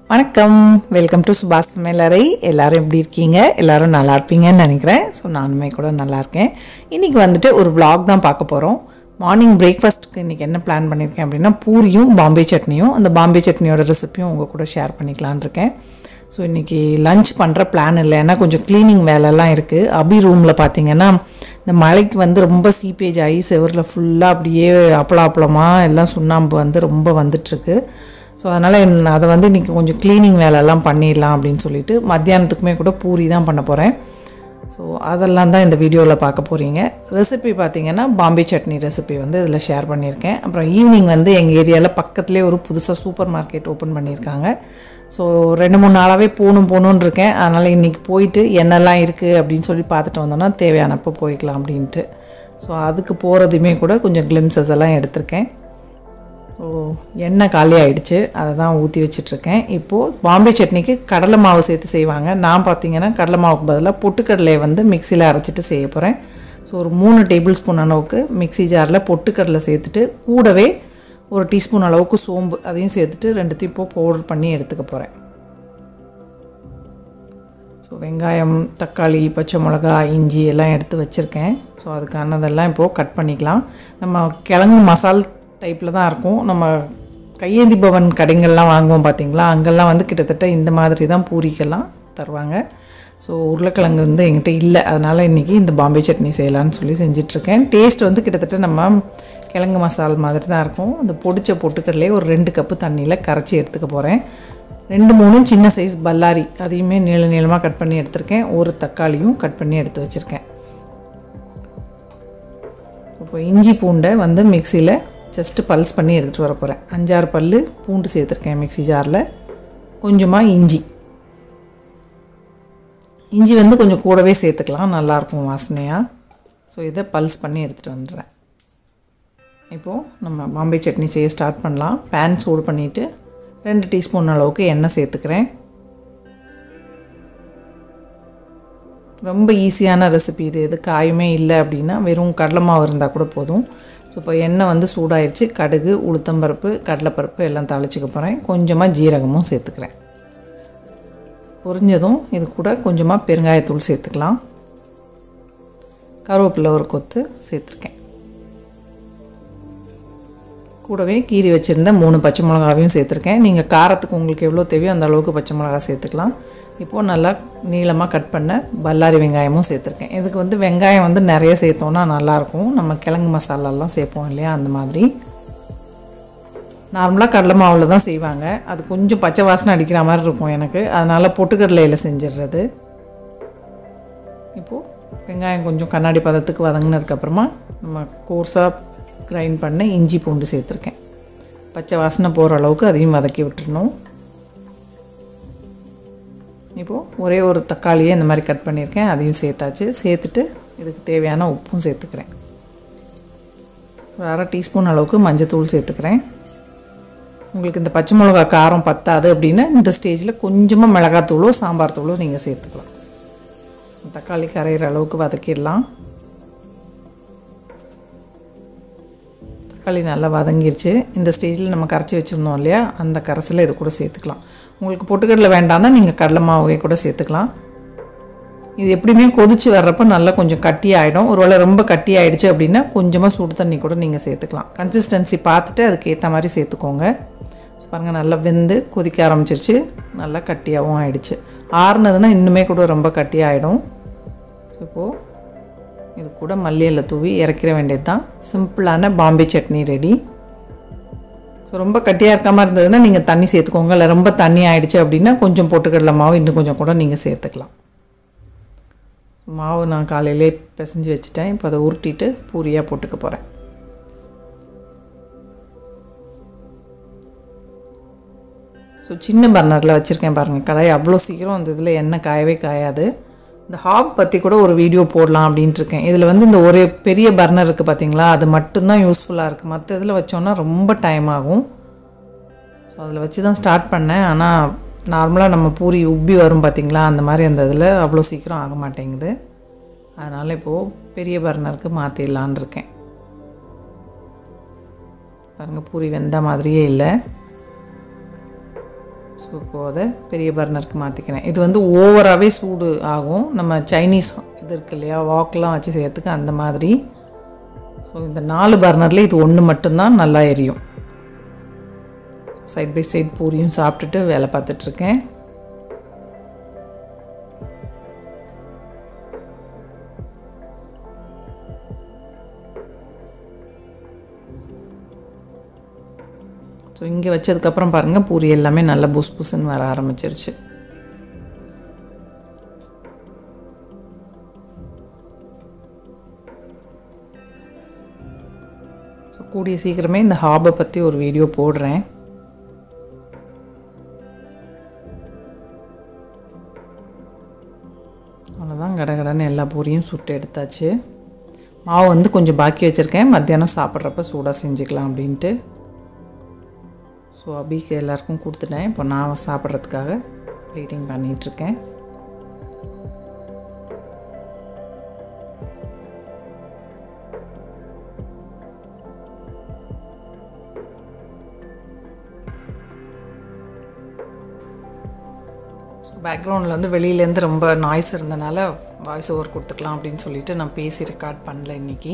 வணக்கம் welcome to சுபாஷ் சமையலறை எல்லாரும் எப்படி இருக்கீங்க எல்லாரும் நல்லா இருப்பீங்கன்னு நினைக்கிறேன் ஸோ நானுமே கூட நல்லா இருக்கேன் இன்றைக்கி வந்துட்டு ஒரு vlog தான் பார்க்க போகிறோம் மார்னிங் பிரேக்ஃபாஸ்ட்டுக்கு இன்றைக்கி என்ன பிளான் பண்ணியிருக்கேன் அப்படின்னா பூரியும் பாம்பே சட்னியும் அந்த பாம்பே சட்னியோட ரெசிப்பியும் உங்கள் கூட ஷேர் பண்ணிக்கலான்னு இருக்கேன் ஸோ இன்றைக்கி லஞ்ச் பண்ணுற பிளான் இல்லை ஏன்னா கொஞ்சம் க்ளீனிங் வேலைலாம் இருக்குது அபி ரூமில் பார்த்தீங்கன்னா இந்த மழைக்கு வந்து ரொம்ப சீப்பேஜ் ஆகி செவரில் ஃபுல்லாக அப்படியே அப்பளம் அப்பளமாக எல்லாம் சுண்ணாம்பு வந்து ரொம்ப வந்துட்டுருக்கு ஸோ அதனால் அதை வந்து இன்றைக்கி கொஞ்சம் க்ளீனிங் வேலையெல்லாம் பண்ணிடலாம் அப்படின்னு சொல்லிட்டு மத்தியானத்துக்குமே கூட பூரி தான் பண்ண போகிறேன் ஸோ அதெல்லாம் தான் இந்த வீடியோவில் பார்க்க போகிறீங்க ரெசிபி பார்த்தீங்கன்னா பாம்பே சட்னி ரெசிபி வந்து இதில் ஷேர் பண்ணியிருக்கேன் அப்புறம் ஈவினிங் வந்து எங்கள் ஏரியாவில் பக்கத்துலேயே ஒரு புதுசாக சூப்பர் மார்க்கெட் ஓப்பன் பண்ணியிருக்காங்க ஸோ ரெண்டு மூணு நாளாகவே போகணும் போகணுன்னு இருக்கேன் அதனால் இன்றைக்கி போயிட்டு என்னெல்லாம் இருக்குது அப்படின்னு சொல்லி பார்த்துட்டு வந்தோன்னா தேவையானப்போ போய்க்கலாம் அப்படின்ட்டு ஸோ அதுக்கு போகிறதுமே கூட கொஞ்சம் கிளிம்சஸ் எல்லாம் எடுத்திருக்கேன் ஸோ எண்ணெய் காலி ஆயிடுச்சு அதை தான் ஊற்றி வச்சிட்ருக்கேன் இப்போது பாம்பே சட்னிக்கு கடலை மாவு சேர்த்து செய்வாங்க நான் பார்த்தீங்கன்னா கடலை மாவுக்கு பதிலாக பொட்டுக்கடலையை வந்து மிக்சியில் அரைச்சிட்டு செய்ய போகிறேன் ஸோ ஒரு மூணு டேபிள் ஸ்பூன் அளவுக்கு மிக்ஸி ஜாரில் பொட்டுக்கடலை சேர்த்துட்டு கூடவே ஒரு டீஸ்பூன் அளவுக்கு சோம்பு அதையும் சேர்த்துட்டு ரெண்டுத்தையும் இப்போ பவுடர் பண்ணி எடுத்துக்க போகிறேன் ஸோ வெங்காயம் தக்காளி பச்சை மிளகா இஞ்சி எல்லாம் எடுத்து வச்சுருக்கேன் ஸோ அதுக்கானதெல்லாம் இப்போது கட் பண்ணிக்கலாம் நம்ம கிழங்கு மசால் டைப்பில் தான் இருக்கும் நம்ம கையேந்தி பவன் கடைங்கள்லாம் வாங்குவோம் பார்த்தீங்களா அங்கெல்லாம் வந்து கிட்டத்தட்ட இந்த மாதிரி தான் பூரிக்கெல்லாம் தருவாங்க ஸோ உருளைக்கிழங்கு வந்து எங்கிட்ட இல்லை அதனால் இன்றைக்கி இந்த பாம்பே சட்னி செய்யலான்னு சொல்லி செஞ்சிட்ருக்கேன் டேஸ்ட் வந்து கிட்டத்தட்ட நம்ம கிழங்கு மசால் மாதிரி தான் இருக்கும் அந்த பொடிச்ச பொட்டுக்கடலையே ஒரு ரெண்டு கப்பு தண்ணியில் கரைச்சி எடுத்துக்க போகிறேன் ரெண்டு மூணு சின்ன சைஸ் பல்லாரி அதையுமே நீள நீளமாக கட் பண்ணி எடுத்திருக்கேன் ஒரு தக்காளியும் கட் பண்ணி எடுத்து வச்சுருக்கேன் இப்போ இஞ்சி பூண்டை வந்து மிக்சியில் ஜஸ்ட்டு பல்ஸ் பண்ணி எடுத்துகிட்டு வர போகிறேன் அஞ்சாறு பல் பூண்டு சேர்த்துருக்கேன் மிக்ஸி ஜாரில் கொஞ்சமாக இஞ்சி இஞ்சி வந்து கொஞ்சம் கூடவே சேர்த்துக்கலாம் நல்லாயிருக்கும் வாசனையாக ஸோ இதை பல்ஸ் பண்ணி எடுத்துகிட்டு வந்துடுறேன் இப்போது நம்ம பாம்பே சட்னி செய்ய ஸ்டார்ட் பண்ணலாம் பேன் சூடு பண்ணிவிட்டு ரெண்டு டீஸ்பூன் அளவுக்கு எண்ணெய் சேர்த்துக்கிறேன் ரொம்ப ஈஸியான ரெசிபி இது எது காயுமே இல்லை அப்படின்னா வெறும் கடலை மாவு இருந்தால் கூட போதும் ஸோ இப்போ எண்ணெய் வந்து சூடாயிருச்சு கடுகு உளுத்தம்பருப்பு கடலைப்பருப்பு எல்லாம் தாளிச்சிக்க போகிறேன் கொஞ்சமாக ஜீரகமும் சேர்த்துக்கிறேன் பொரிஞ்சதும் இது கூட கொஞ்சமாக பெருங்காயத்தூள் சேர்த்துக்கலாம் கருவேப்பிலை ஒரு கொத்து சேர்த்துருக்கேன் கூடவே கீரி வச்சுருந்த மூணு பச்சை மிளகாவையும் சேர்த்துருக்கேன் நீங்கள் காரத்துக்கு உங்களுக்கு எவ்வளோ தேவையோ அந்த அளவுக்கு பச்சை மிளகா சேர்த்துக்கலாம் இப்போது நல்லா நீளமாக கட் பண்ண பல்லாரி வெங்காயமும் சேர்த்துருக்கேன் இதுக்கு வந்து வெங்காயம் வந்து நிறைய சேர்த்தோன்னா நல்லாயிருக்கும் நம்ம கிழங்கு மசாலாலாம் சேர்ப்போம் இல்லையா அந்த மாதிரி நார்மலாக கடலை மாவில் தான் செய்வாங்க அது கொஞ்சம் பச்சை வாசனை அடிக்கிற மாதிரி இருக்கும் எனக்கு அதனால் பொட்டுக்கடலையில் செஞ்சிடுறது இப்போது வெங்காயம் கொஞ்சம் கண்ணாடி பதத்துக்கு வதங்கினதுக்கப்புறமா நம்ம கோர்ஸாக கிரைண்ட் பண்ண இஞ்சி பூண்டு சேர்த்துருக்கேன் பச்சை வாசனை போகிற அளவுக்கு அதையும் வதக்கி விட்டுறணும் இப்போது ஒரே ஒரு தக்காளியை இந்த மாதிரி கட் பண்ணியிருக்கேன் அதையும் சேர்த்தாச்சு சேர்த்துட்டு இதுக்கு தேவையான உப்பும் சேர்த்துக்கிறேன் ஒரு அரை டீஸ்பூன் அளவுக்கு மஞ்சத்தூள் சேர்த்துக்கிறேன் உங்களுக்கு இந்த பச்சை மிளகா காரம் பத்தாது அப்படின்னா இந்த ஸ்டேஜில் கொஞ்சமாக மிளகாத்தூளோ சாம்பார் தூளோ நீங்கள் சேர்த்துக்கலாம் தக்காளி கரையிற அளவுக்கு வதக்கிடலாம் தக்காளி நல்லா வதங்கிருச்சு இந்த ஸ்டேஜில் நம்ம கரைச்சி வச்சுருந்தோம் இல்லையா அந்த கரைசலை இது கூட சேர்த்துக்கலாம் உங்களுக்கு பொட்டுக்கடலை வேண்டாம்னா நீங்கள் கடலை மாவே கூட சேர்த்துக்கலாம் இது எப்படியுமே கொதிச்சு வர்றப்போ நல்லா கொஞ்சம் கட்டி ஆகிடும் ஒருவேளை ரொம்ப கட்டி ஆகிடுச்சு அப்படின்னா கொஞ்சமாக சுடு தண்ணி கூட நீங்கள் சேர்த்துக்கலாம் கன்சிஸ்டன்சி பார்த்துட்டு அதுக்கு ஏற்ற மாதிரி சேர்த்துக்கோங்க ஸோ பாருங்கள் நல்லா வெந்து கொதிக்க ஆரம்பிச்சிருச்சு நல்லா கட்டியாகவும் ஆயிடுச்சு ஆறுனதுன்னா இன்னுமே கூட ரொம்ப கட்டி ஆகிடும் ஸோ இப்போது இது கூட மல்லியில் தூவி இறக்கிற வேண்டியது தான் சிம்பிளான பாம்பே சட்னி ரெடி ஸோ ரொம்ப கட்டியாக இருக்காமல் இருந்ததுன்னா நீங்கள் தண்ணி சேர்த்துக்கோங்க இல்லை ரொம்ப தண்ணி ஆயிடுச்சு அப்படின்னா கொஞ்சம் பொட்டுக்கடலை மாவு இன்னும் கொஞ்சம் கூட நீங்கள் சேர்த்துக்கலாம் மாவு நான் காலையிலே பிசைஞ்சு வச்சுட்டேன் இப்போ அதை உருட்டிட்டு பூரியாக போட்டுக்க போகிறேன் ஸோ சின்ன பர்னரில் வச்சுருக்கேன் பாருங்கள் கடாய் அவ்வளோ சீக்கிரம் அந்த இதில் எண்ணெய் காயவே காயாது இந்த ஹாப் பற்றி கூட ஒரு வீடியோ போடலாம் அப்படின்ட்டு இருக்கேன் இதில் வந்து இந்த ஒரு பெரிய பர்னர் இருக்குது பார்த்தீங்களா அது மட்டும்தான் யூஸ்ஃபுல்லாக இருக்குது மற்ற இதில் வச்சோன்னா ரொம்ப டைம் ஆகும் ஸோ அதில் வச்சு தான் ஸ்டார்ட் பண்ணேன் ஆனால் நார்மலாக நம்ம பூரி உப்பி வரும் பார்த்திங்களா அந்த மாதிரி அந்த இதில் அவ்வளோ சீக்கிரம் ஆக மாட்டேங்குது அதனால் இப்போது பெரிய பர்னருக்கு மாற்றிடலான் இருக்கேன் பாருங்கள் பூரி வெந்த மாதிரியே இல்லை ஸோ ஸோ இப்போது அதை பெரிய பர்னருக்கு மாற்றிக்கிறேன் இது வந்து ஓவராகவே சூடு ஆகும் நம்ம சைனீஸ் இது இருக்கு இல்லையா வாக்கெலாம் வச்சு செய்யறதுக்கு அந்த மாதிரி ஸோ இந்த நாலு பர்னரில் இது ஒன்று மட்டும்தான் நல்லா எரியும் சைட் பை சைட் பூரியும் சாப்பிட்டுட்டு வேலை பார்த்துட்ருக்கேன் ஸோ இங்கே வச்சதுக்கப்புறம் பாருங்கள் பூரி எல்லாமே நல்லா புஸ் புஸ்ன்னு வர ஆரம்பிச்சிருச்சு ஸோ கூடிய சீக்கிரமே இந்த ஹாபை பற்றி ஒரு வீடியோ போடுறேன் அவ்வளோதான் கடகடன்னு எல்லா பூரியும் சுட்டு எடுத்தாச்சு மாவு வந்து கொஞ்சம் பாக்கி வச்சுருக்கேன் மத்தியானம் சாப்பிட்றப்ப சூடாக செஞ்சுக்கலாம் அப்படின்ட்டு ஸோ அபிக்கு எல்லாருக்கும் கொடுத்துட்டேன் இப்போ நான் சாப்பிட்றதுக்காக ப்ளீட்டிங் பண்ணிகிட்ருக்கேன் ஸோ பேக்ரவுண்டில் வந்து வெளியிலேருந்து ரொம்ப நாய்ஸ் இருந்தனால வாய்ஸ் ஓவர் கொடுத்துக்கலாம் அப்படின்னு சொல்லிட்டு நான் பேசி ரெக்கார்ட் பண்ணல இன்றைக்கி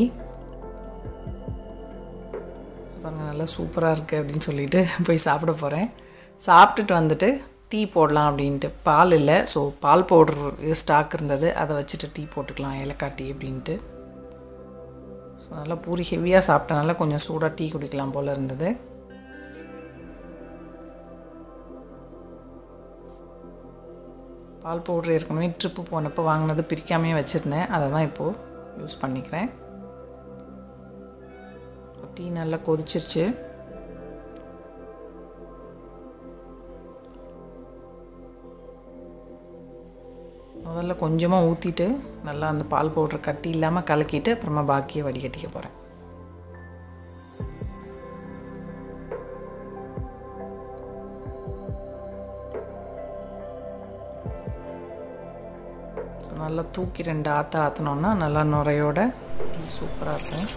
பாருங்க நல்லா சூப்பராக இருக்குது அப்படின்னு சொல்லிட்டு போய் சாப்பிட போகிறேன் சாப்பிட்டுட்டு வந்துட்டு டீ போடலாம் அப்படின்ட்டு பால் இல்லை ஸோ பால் பவுடர் ஸ்டாக் இருந்தது அதை வச்சுட்டு டீ போட்டுக்கலாம் ஏலக்காய் டீ அப்படின்ட்டு ஸோ நல்லா பூரி ஹெவியாக சாப்பிட்டனால கொஞ்சம் சூடாக டீ குடிக்கலாம் போல் இருந்தது பால் பவுட்ரு ஏற்கனவே ட்ரிப்பு போனப்போ வாங்கினது பிரிக்காமையே வச்சுருந்தேன் அதை தான் இப்போது யூஸ் பண்ணிக்கிறேன் டீ நல்லா கொதிச்சிருச்சு முதல்ல கொஞ்சமாக ஊற்றிட்டு நல்லா அந்த பால் பவுட்ரு கட்டி இல்லாமல் கலக்கிட்டு அப்புறமா பாக்கியை வடிகட்டிக்க போகிறேன் ஸோ நல்லா தூக்கி ரெண்டு ஆற்ற ஆற்றினோன்னா நல்லா நுரையோட டீ சூப்பராக இருக்கும்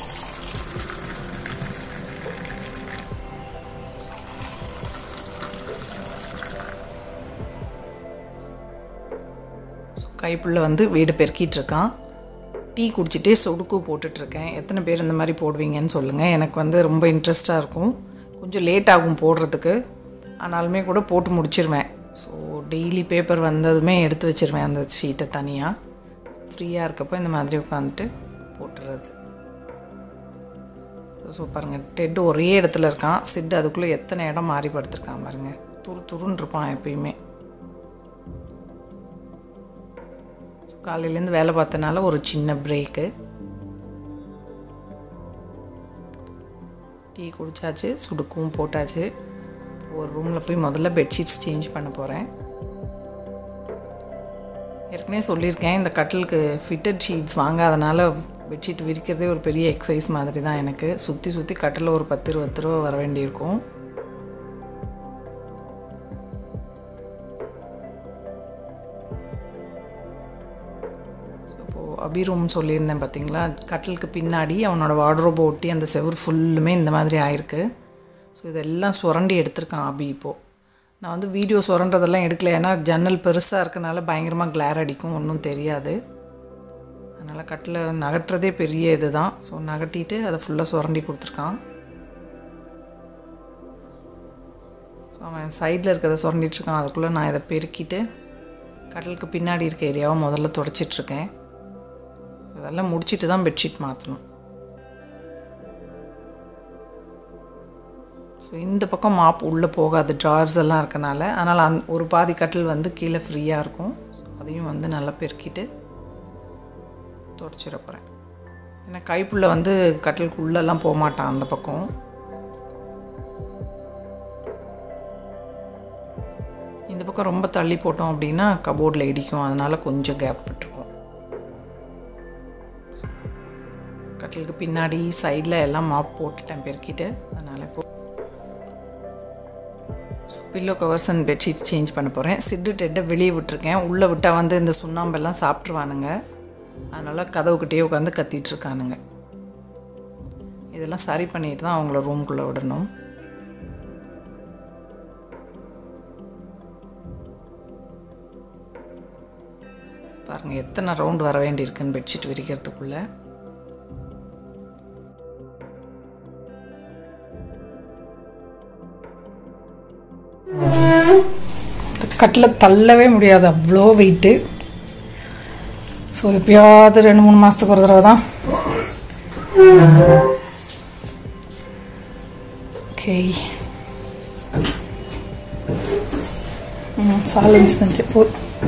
ஸோ கைப்புள்ள வந்து வீடு பெருக்கிட்டு இருக்கான் டீ குடிச்சிட்டே சொடுக்கு போட்டுட்ருக்கேன் எத்தனை பேர் இந்த மாதிரி போடுவீங்கன்னு சொல்லுங்கள் எனக்கு வந்து ரொம்ப இன்ட்ரெஸ்ட்டாக இருக்கும் கொஞ்சம் லேட் ஆகும் போடுறதுக்கு ஆனாலுமே கூட போட்டு முடிச்சிருவேன் ஸோ டெய்லி பேப்பர் வந்ததுமே எடுத்து வச்சிருவேன் அந்த ஷீட்டை தனியாக ஃப்ரீயாக இருக்கப்போ இந்த மாதிரி உட்காந்துட்டு போட்டுறது ஸோ பாருங்கள் டெட்டு ஒரே இடத்துல இருக்கான் சிட் அதுக்குள்ளே எத்தனை இடம் மாறி படுத்திருக்கான் பாருங்கள் துரு துருன்னு இருப்பான் எப்பயுமே காலையிலேருந்து வேலை பார்த்தனால ஒரு சின்ன பிரேக்கு டீ குடித்தாச்சு சுடுக்கும் போட்டாச்சு ஒரு ரூமில் போய் முதல்ல பெட்ஷீட்ஸ் சேஞ்ச் பண்ண போகிறேன் ஏற்கனவே சொல்லியிருக்கேன் இந்த கட்டிலுக்கு ஃபிட்டட் ஷீட்ஸ் வாங்காதனால பெட்ஷீட் விரிக்கிறதே ஒரு பெரிய எக்ஸசைஸ் மாதிரி தான் எனக்கு சுற்றி சுற்றி கட்டில் ஒரு பத்து இருபத்து ரூபா வர வேண்டியிருக்கும் இப்போது அபி ரூம் சொல்லியிருந்தேன் பார்த்தீங்களா கட்டிலுக்கு பின்னாடி அவனோட வார்ட்ரோபை ஒட்டி அந்த செவுர் ஃபுல்லுமே இந்த மாதிரி ஆயிருக்கு ஸோ இதெல்லாம் சுரண்டி எடுத்திருக்கான் அபி இப்போது நான் வந்து வீடியோ சுரண்டதெல்லாம் எடுக்கல ஏன்னா ஜன்னல் பெருசாக இருக்கனால பயங்கரமாக கிளார் அடிக்கும் ஒன்றும் தெரியாது அதனால் கட்டில் நகட்டுறதே பெரிய இது தான் ஸோ நகட்டிட்டு அதை ஃபுல்லாக சுரண்டி கொடுத்துருக்கான் ஸோ அவன் சைடில் இருக்கிறத சுரண்டிட்டுருக்கான் அதுக்குள்ளே நான் இதை பெருக்கிட்டு கடலுக்கு பின்னாடி இருக்க ஏரியாவை முதல்ல தொடச்சிட்ருக்கேன் அதெல்லாம் முடிச்சிட்டு தான் பெட்ஷீட் மாற்றணும் ஸோ இந்த பக்கம் மாப் உள்ளே போகாது ட்ரார்ஸ் எல்லாம் இருக்கனால அதனால் அந் ஒரு பாதி கட்டில் வந்து கீழே ஃப்ரீயாக இருக்கும் ஸோ அதையும் வந்து நல்லா பெருக்கிட்டு தொடச்சிட போகிறேன் ஏன்னா கைப்புள்ள வந்து கட்டிலுக்கு உள்ளெல்லாம் போக மாட்டான் அந்த பக்கம் இந்த பக்கம் ரொம்ப தள்ளி போட்டோம் அப்படின்னா கபோர்டில் இடிக்கும் அதனால் கொஞ்சம் கேப் விட்டுருக்கும் கட்டிலுக்கு பின்னாடி சைடில் எல்லாம் மாப் போட்டுட்டேன் பெருக்கிட்டு அதனால் இப்போ pillow covers and bedsheet change பண்ண போகிறேன் சிட்டு டெட்டை வெளியே விட்டுருக்கேன் உள்ளே விட்டால் வந்து இந்த சுண்ணாம்பெல்லாம் சாப்பிட்ருவானுங்க அதனால் கதவுக்கிட்டே உட்காந்து கத்திட்டு இருக்கானுங்க இதெல்லாம் சரி பண்ணிட்டு தான் அவங்கள ரூம்குள்ளே விடணும் பாருங்கள் எத்தனை ரவுண்ட் வர வேண்டியிருக்குன்னு பெட்ஷீட் விரிக்கிறதுக்குள்ளே கட்டில் தள்ளவே முடியாது அவ்வளோ வெயிட்டு ஸோ எப்பயாவது ரெண்டு மூணு மாதத்துக்கு ஒரு தடவை தான் ஓகே చాలా ఇస్తాను చెప్పు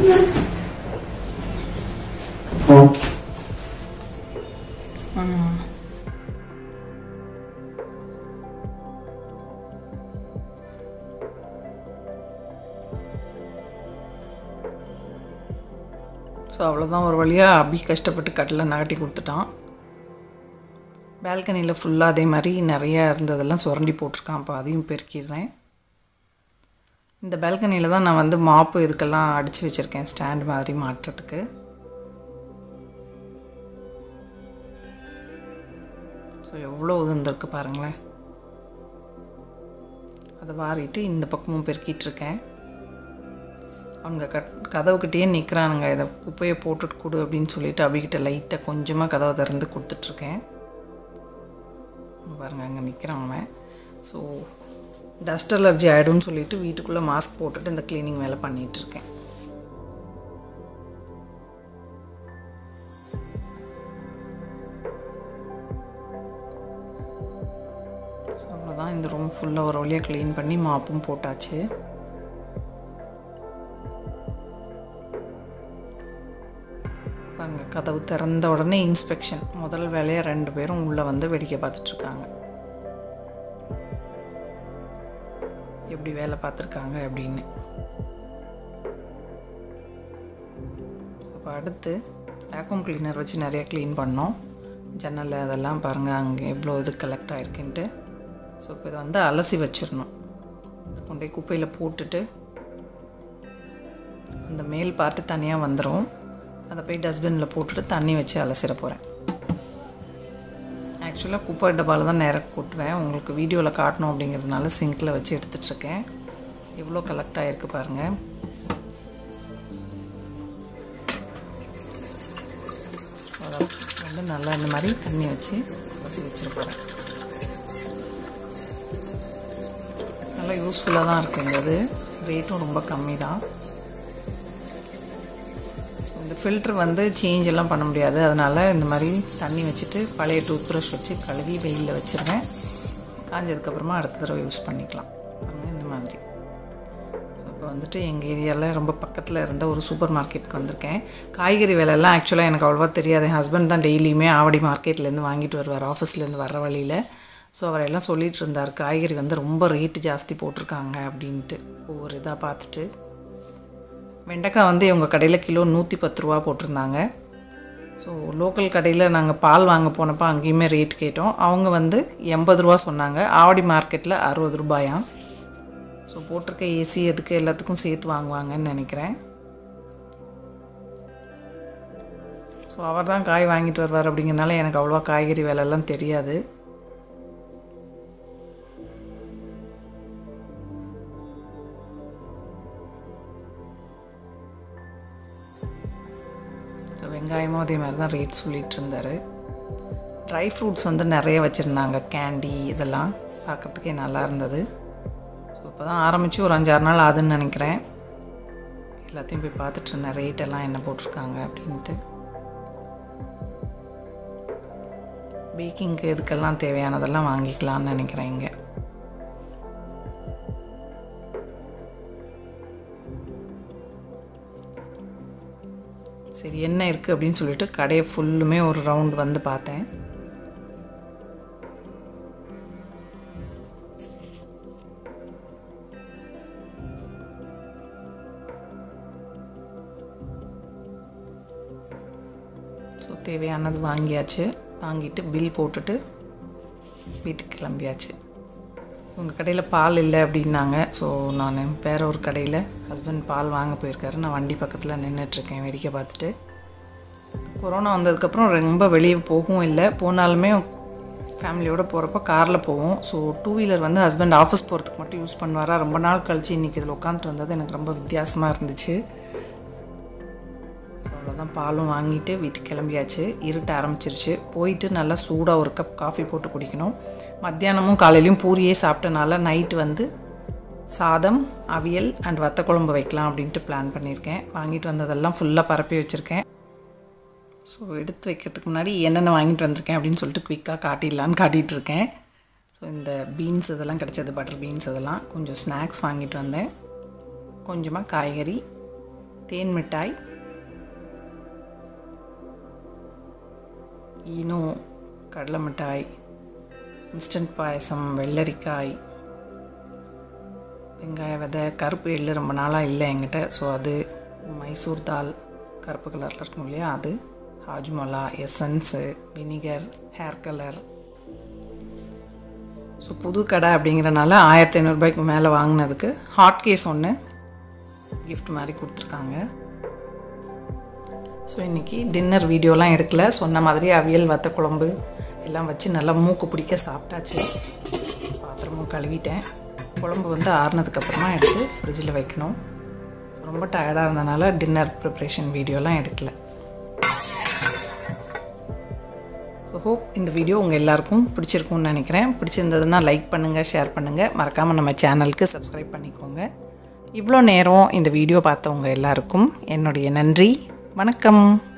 ஸோ அவ்வளோதான் ஒரு வழியாக அபி கஷ்டப்பட்டு கட்டில் நகட்டி கொடுத்துட்டான் பால்கனியில் ஃபுல்லாக அதே மாதிரி நிறையா இருந்ததெல்லாம் சுரண்டி போட்டிருக்கான் அப்போ அதையும் பெருக்கிடுறேன் இந்த பால்கனியில் தான் நான் வந்து மாப்பு இதுக்கெல்லாம் அடித்து வச்சுருக்கேன் ஸ்டாண்ட் மாதிரி மாட்டுறதுக்கு ஸோ எவ்வளோ உதிர்ந்துருக்கு பாருங்களேன் அதை வாரிட்டு இந்த பக்கமும் பெருக்கிட்டு இருக்கேன் அவங்க கட் கதவுக்கிட்டேயே நிற்கிறானுங்க இதை குப்பையை போட்டுட்டு கொடு அப்படின்னு சொல்லிட்டு அபிகிட்ட லைட்டாக கொஞ்சமாக கதவை திறந்து கொடுத்துட்ருக்கேன் பாருங்கள் அங்கே நிற்கிறான் அவன் ஸோ டஸ்ட் அலர்ஜி ஆகிடும்னு சொல்லிட்டு வீட்டுக்குள்ளே மாஸ்க் போட்டுட்டு இந்த க்ளீனிங் வேலை பண்ணிகிட்ருக்கேன் ஸோ அவ்வளோதான் இந்த ரூம் ஃபுல்லாக ஒரு வழியாக க்ளீன் பண்ணி மாப்பும் போட்டாச்சு பாருங்க கதவு திறந்த உடனே இன்ஸ்பெக்ஷன் முதல் வேலையாக ரெண்டு பேரும் உள்ளே வந்து வேடிக்கை பார்த்துட்ருக்காங்க எப்படி வேலை பார்த்துருக்காங்க அப்படின்னு இப்போ அடுத்து வேக்யூம் கிளீனர் வச்சு நிறையா க்ளீன் பண்ணோம் ஜன்னல் அதெல்லாம் பாருங்கள் அங்கே எவ்வளோ இது கலெக்ட் ஆகிருக்குன்ட்டு ஸோ இப்போ இதை வந்து அலசி வச்சிடணும் கொண்டு போய் குப்பையில் போட்டுட்டு அந்த மேல் பார்ட்டு தனியாக வந்துடும் அதை போய் டஸ்ட்பினில் போட்டுட்டு தண்ணி வச்சு அலசிட போகிறேன் ஆக்சுவலாக குப்பை டப்பாவில் தான் நேராக கொட்டுவேன் உங்களுக்கு வீடியோவில் காட்டணும் அப்படிங்கிறதுனால சிங்கில் வச்சு எடுத்துகிட்ருக்கேன் எவ்வளோ கலெக்ட் ஆகிருக்கு பாருங்கள் வந்து நல்லா இந்த மாதிரி தண்ணி வச்சு அலசி வச்சிட போகிறேன் நல்லா யூஸ்ஃபுல்லாக தான் இருக்குது இந்த இது ரேட்டும் ரொம்ப கம்மி தான் இந்த ஃபில்ட்ரு வந்து சேஞ்ச் எல்லாம் பண்ண முடியாது அதனால் இந்த மாதிரி தண்ணி வச்சுட்டு பழைய டூத் ப்ரஷ் வச்சு கழுவி வெயிலில் வச்சுருவேன் காஞ்சதுக்கப்புறமா அடுத்த தடவை யூஸ் பண்ணிக்கலாம் பாருங்கள் இந்த மாதிரி ஸோ இப்போ வந்துட்டு எங்கள் ஏரியாவில் ரொம்ப பக்கத்தில் இருந்த ஒரு சூப்பர் மார்க்கெட்டுக்கு வந்திருக்கேன் காய்கறி விலையெல்லாம் ஆக்சுவலாக எனக்கு அவ்வளோவா தெரியாது என் ஹஸ்பண்ட் தான் டெய்லியுமே ஆவடி மார்க்கெட்லேருந்து வாங்கிட்டு வருவார் ஆஃபீஸ்லேருந்து வர வழியில் ஸோ அவர் எல்லாம் சொல்லிகிட்டு இருந்தார் காய்கறி வந்து ரொம்ப ரேட்டு ஜாஸ்தி போட்டிருக்காங்க அப்படின்ட்டு ஒவ்வொரு இதாக பார்த்துட்டு வெண்டைக்காய் வந்து இவங்க கடையில் கிலோ நூற்றி பத்து ரூபா போட்டிருந்தாங்க ஸோ லோக்கல் கடையில் நாங்கள் பால் வாங்க போனப்போ அங்கேயுமே ரேட் கேட்டோம் அவங்க வந்து எண்பது ரூபா சொன்னாங்க ஆவடி மார்க்கெட்டில் அறுபது ரூபாயாம் ஸோ போட்டிருக்க ஏசி அதுக்கு எல்லாத்துக்கும் சேர்த்து வாங்குவாங்கன்னு நினைக்கிறேன் ஸோ அவர் தான் காய் வாங்கிட்டு வருவார் அப்படிங்கிறனால எனக்கு அவ்வளோவா காய்கறி விலைலாம் தெரியாது ஸோ வெங்காயமும் அதே மாதிரி தான் ரேட் சொல்லிகிட்டு இருந்தார் ட்ரை ஃப்ரூட்ஸ் வந்து நிறைய வச்சுருந்தாங்க கேண்டி இதெல்லாம் பார்க்குறதுக்கே நல்லா இருந்தது ஸோ இப்போ தான் ஆரம்பித்து ஒரு அஞ்சாறு நாள் ஆகுதுன்னு நினைக்கிறேன் எல்லாத்தையும் போய் பார்த்துட்டு இருந்தேன் ரேட் எல்லாம் என்ன போட்டிருக்காங்க அப்படின்ட்டு பேக்கிங்க்கு இதுக்கெல்லாம் தேவையானதெல்லாம் வாங்கிக்கலாம்னு நினைக்கிறேன் இங்கே சரி என்ன இருக்குது அப்படின்னு சொல்லிட்டு கடையை ஃபுல்லுமே ஒரு ரவுண்ட் வந்து பார்த்தேன் ஸோ தேவையானது வாங்கியாச்சு வாங்கிட்டு பில் போட்டுட்டு வீட்டுக்கு கிளம்பியாச்சு உங்கள் கடையில் பால் இல்லை அப்படின்னாங்க ஸோ நான் வேற ஒரு கடையில் ஹஸ்பண்ட் பால் வாங்க போயிருக்காரு நான் வண்டி பக்கத்தில் நின்றுட்டுருக்கேன் வேடிக்கை பார்த்துட்டு கொரோனா வந்ததுக்கப்புறம் ரொம்ப வெளியே போகவும் இல்லை போனாலுமே ஃபேமிலியோடு போகிறப்ப காரில் போவோம் ஸோ டூ வீலர் வந்து ஹஸ்பண்ட் ஆஃபீஸ் போகிறதுக்கு மட்டும் யூஸ் பண்ணுவாரா ரொம்ப நாள் கழித்து இன்றைக்கி இதில் உட்காந்துட்டு வந்தது எனக்கு ரொம்ப வித்தியாசமாக இருந்துச்சு ஸோ அவ்வளோதான் பாலும் வாங்கிட்டு வீட்டுக்கு கிளம்பியாச்சு இருட்ட ஆரம்பிச்சிருச்சு போயிட்டு நல்லா சூடாக ஒரு கப் காஃபி போட்டு குடிக்கணும் மத்தியானமும் காலையிலையும் பூரியே சாப்பிட்டனால நைட்டு வந்து சாதம் அவியல் அண்ட் வத்த குழம்பு வைக்கலாம் அப்படின்ட்டு பிளான் பண்ணியிருக்கேன் வாங்கிட்டு வந்ததெல்லாம் ஃபுல்லாக பரப்பி வச்சுருக்கேன் ஸோ எடுத்து வைக்கிறதுக்கு முன்னாடி என்னென்ன வாங்கிட்டு வந்திருக்கேன் அப்படின்னு சொல்லிட்டு குயிக்காக காட்டிடலான்னு காட்டிகிட்டு இருக்கேன் ஸோ இந்த பீன்ஸ் இதெல்லாம் கிடச்சது பட்டர் பீன்ஸ் இதெல்லாம் கொஞ்சம் ஸ்நாக்ஸ் வாங்கிட்டு வந்தேன் கொஞ்சமாக காய்கறி தேன் மிட்டாய் ஈனோ கடலை மிட்டாய் இன்ஸ்டன்ட் பாயசம் வெள்ளரிக்காய் வெங்காய விதை கருப்பு எள்ளு ரொம்ப நாளாக இல்லை என்கிட்ட ஸோ அது மைசூர் தால் கருப்பு கலரில் இருக்கும் இல்லையா அது Hajmola essence vinegar hair colour so புது கடை அப்படிங்கிறனால ஆயிரத்தி ஐநூறுரூபாய்க்கு மேலே வாங்கினதுக்கு ஹாட் கேஸ் ஒன்று கிஃப்ட் மாதிரி கொடுத்துருக்காங்க ஸோ இன்றைக்கி டின்னர் வீடியோலாம் எடுக்கல சொன்ன மாதிரி அவியல் வத்த குழம்பு எல்லாம் வச்சு நல்லா மூக்கு பிடிக்க சாப்பிட்டாச்சு பாத்திரமும் கழுவிட்டேன் குழம்பு வந்து ஆறுனதுக்கப்புறமா எடுத்து ஃப்ரிட்ஜில் வைக்கணும் ரொம்ப டயர்டாக இருந்தனால டின்னர் ப்ரிப்ரேஷன் வீடியோலாம் எடுக்கல ஸோ ஹோப் இந்த வீடியோ உங்கள் எல்லாருக்கும் பிடிச்சிருக்கும்னு நினைக்கிறேன் பிடிச்சிருந்ததுன்னா லைக் பண்ணுங்கள் ஷேர் பண்ணுங்கள் மறக்காமல் நம்ம சேனலுக்கு சப்ஸ்கிரைப் பண்ணிக்கோங்க இவ்வளோ நேரம் இந்த வீடியோ பார்த்தவங்க எல்லாருக்கும் என்னுடைய நன்றி வணக்கம்